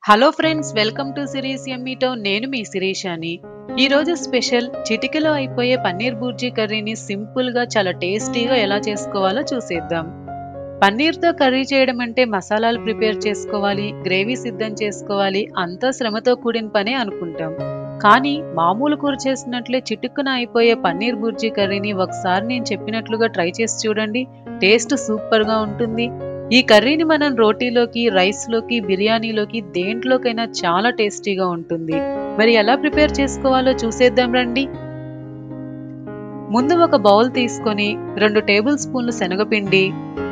hello friends welcome to సిరీస్ ఎమ్మీటో నేను మీ శిరీషాని ఈరోజు స్పెషల్ చిటికెలో అయిపోయే పన్నీర్ బూర్జీ కర్రీని సింపుల్గా చాలా టేస్టీగా ఎలా చేసుకోవాలో చూసేద్దాం పన్నీర్తో కర్రీ చేయడం అంటే మసాలాలు ప్రిపేర్ చేసుకోవాలి గ్రేవీ సిద్ధం చేసుకోవాలి అంతా శ్రమతో కూడిన పనే అనుకుంటాం కానీ మామూలు కూర చేసినట్లే చిటుక్కున అయిపోయే పన్నీర్ బూర్జీ కర్రీని ఒకసారి నేను చెప్పినట్లుగా ట్రై చేసి చూడండి టేస్ట్ సూపర్గా ఉంటుంది ఈ కర్రీని మనం రోటీలోకి రైస్లోకి బిర్యానీలోకి దేంట్లోకైనా చాలా టేస్టీగా ఉంటుంది మరి ఎలా ప్రిపేర్ చేసుకోవాలో చూసేద్దాం రండి ముందు ఒక బౌల్ తీసుకొని రెండు టేబుల్ స్పూన్లు శనగపిండి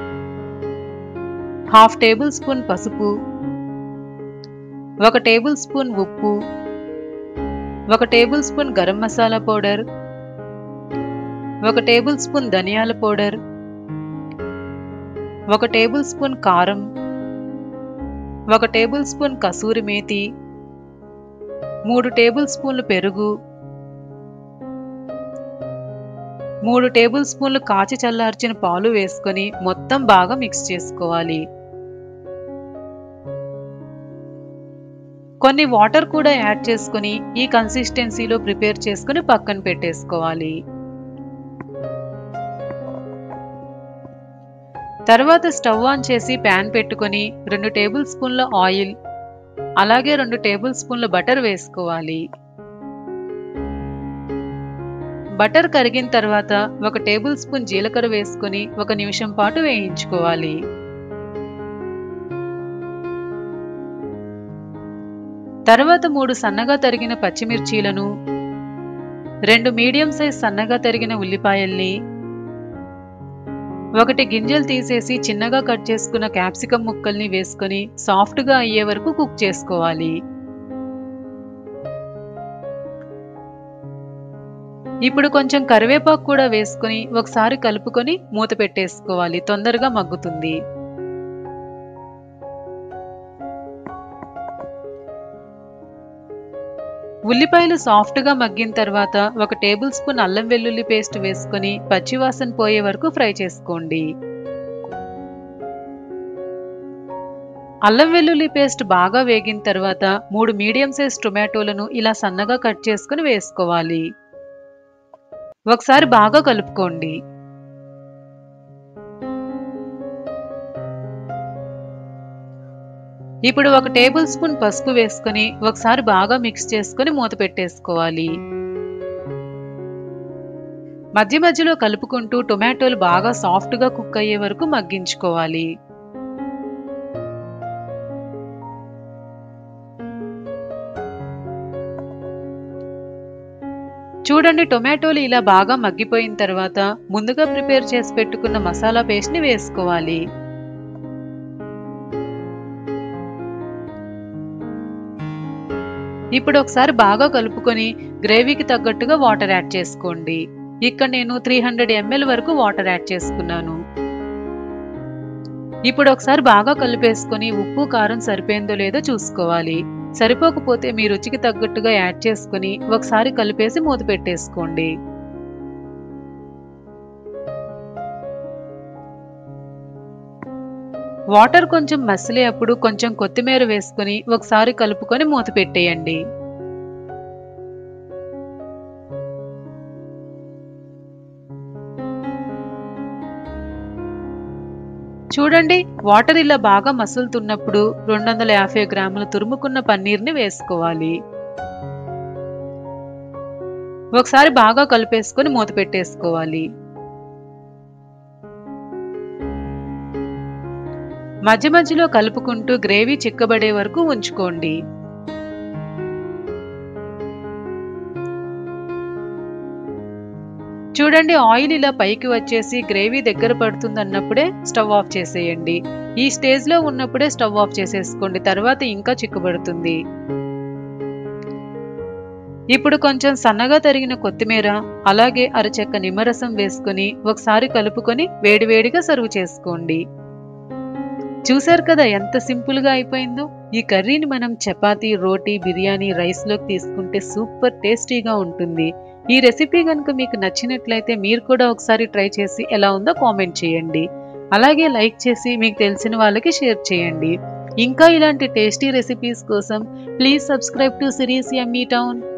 హాఫ్ టేబుల్ స్పూన్ పసుపు ఒక టేబుల్ స్పూన్ ఉప్పు ఒక tablespoon garam masala powder ఒక టేబుల్ స్పూన్ ధనియాల పౌడర్ ఒక టేబుల్ స్పూన్ కారం ఒక టేబుల్ స్పూన్ కసూరి మేతి మూడు టేబుల్ స్పూన్లు పెరుగు మూడు టేబుల్ స్పూన్లు కాచి చల్లార్చిన పాలు వేసుకొని మొత్తం బాగా మిక్స్ చేసుకోవాలి కొన్ని వాటర్ కూడా యాడ్ చేసుకుని ఈ కన్సిస్టెన్సీలో ప్రిపేర్ చేసుకుని పక్కన పెట్టేసుకోవాలి తర్వాత స్టవ్ ఆన్ చేసి ప్యాన్ పెట్టుకొని రెండు టేబుల్ స్పూన్ల ఆయిల్ అలాగే రెండు టేబుల్ స్పూన్ల బటర్ వేసుకోవాలి బటర్ కరిగిన తర్వాత ఒక టేబుల్ స్పూన్ జీలకర్ర వేసుకొని ఒక నిమిషం పాటు వేయించుకోవాలి తర్వాత మూడు సన్నగా తరిగిన పచ్చిమిర్చీలను రెండు మీడియం సైజ్ సన్నగా తరిగిన ఉల్లిపాయల్ని ఒకటి గింజలు తీసేసి చిన్నగా కట్ చేసుకున్న క్యాప్సికం ముక్కల్ని వేసుకొని సాఫ్ట్గా అయ్యే వరకు కుక్ చేసుకోవాలి ఇప్పుడు కొంచెం కరివేపాకు కూడా వేసుకొని ఒకసారి కలుపుకొని మూత పెట్టేసుకోవాలి తొందరగా మగ్గుతుంది ఉల్లిపాయలు సాఫ్ట్గా మగ్గిన తర్వాత ఒక టేబుల్ స్పూన్ అల్లం వెల్లుల్లి పేస్ట్ వేసుకొని పచ్చివాసన పోయే వరకు ఫ్రై చేసుకోండి అల్లం వెల్లుల్లి పేస్ట్ బాగా వేగిన తర్వాత మూడు మీడియం సైజ్ టొమాటోలను ఇలా సన్నగా కట్ చేసుకుని వేసుకోవాలి ఒకసారి బాగా కలుపుకోండి ఇప్పుడు ఒక టేబుల్ స్పూన్ పసుపు వేసుకొని ఒకసారి బాగా మిక్స్ చేసుకొని మూత పెట్టేసుకోవాలి మధ్య మధ్యలో కలుపుకుంటూ టొమాటోలు బాగా సాఫ్ట్గా కుక్ అయ్యే వరకు మగ్గించుకోవాలి చూడండి టొమాటోలు ఇలా బాగా మగ్గిపోయిన తర్వాత ముందుగా ప్రిపేర్ చేసి పెట్టుకున్న మసాలా పేస్ట్ని వేసుకోవాలి ఇప్పుడు ఒకసారి బాగా కలుపుకొని గ్రేవీకి తగ్గట్టుగా వాటర్ యాడ్ చేసుకోండి ఇక్కడ నేను త్రీ హండ్రెడ్ ఎంఎల్ వరకు వాటర్ యాడ్ చేసుకున్నాను ఇప్పుడు ఒకసారి బాగా కలిపేసుకొని ఉప్పు కారం సరిపోయిందో లేదో చూసుకోవాలి సరిపోకపోతే మీ రుచికి తగ్గట్టుగా యాడ్ చేసుకుని ఒకసారి కలిపేసి మూత పెట్టేసుకోండి వాటర్ కొంచెం మసిలే అప్పుడు కొంచెం కొత్తిమీర వేసుకుని ఒకసారి కలుపుకొని మూత పెట్టేయండి చూడండి వాటర్ ఇలా బాగా మసులుతున్నప్పుడు రెండు వందల యాభై గ్రాముల తురుముకున్న పన్నీర్ని వేసుకోవాలి ఒకసారి బాగా కలిపేసుకొని మూత పెట్టేసుకోవాలి మధ్య మధ్యలో కలుపుకుంటూ గ్రేవీ చిక్కబడే వరకు ఉంచుకోండి చూడండి ఆయిల్ ఇలా పైకి వచ్చేసి గ్రేవీ దగ్గర పడుతుంది అన్నప్పుడే స్టవ్ ఆఫ్ చేసేయండి ఈ స్టేజ్లో ఉన్నప్పుడే స్టవ్ ఆఫ్ చేసేసుకోండి తర్వాత ఇంకా చిక్కుబడుతుంది ఇప్పుడు కొంచెం సన్నగా తరిగిన కొత్తిమీర అలాగే అరచెక్క నిమ్మరసం వేసుకొని ఒకసారి కలుపుకొని వేడివేడిగా సర్వ్ చేసుకోండి చూశారు కదా ఎంత సింపుల్గా అయిపోయిందో ఈ కర్రీని మనం చపాతీ రోటీ బిర్యానీ రైస్లోకి తీసుకుంటే సూపర్ టేస్టీగా ఉంటుంది ఈ రెసిపీ కనుక మీకు నచ్చినట్లయితే మీరు కూడా ఒకసారి ట్రై చేసి ఎలా ఉందో కామెంట్ చేయండి అలాగే లైక్ చేసి మీకు తెలిసిన వాళ్ళకి షేర్ చేయండి ఇంకా ఇలాంటి టేస్టీ రెసిపీస్ కోసం ప్లీజ్ సబ్స్క్రైబ్ టు సిరీస్ ఎమ్మీ టౌన్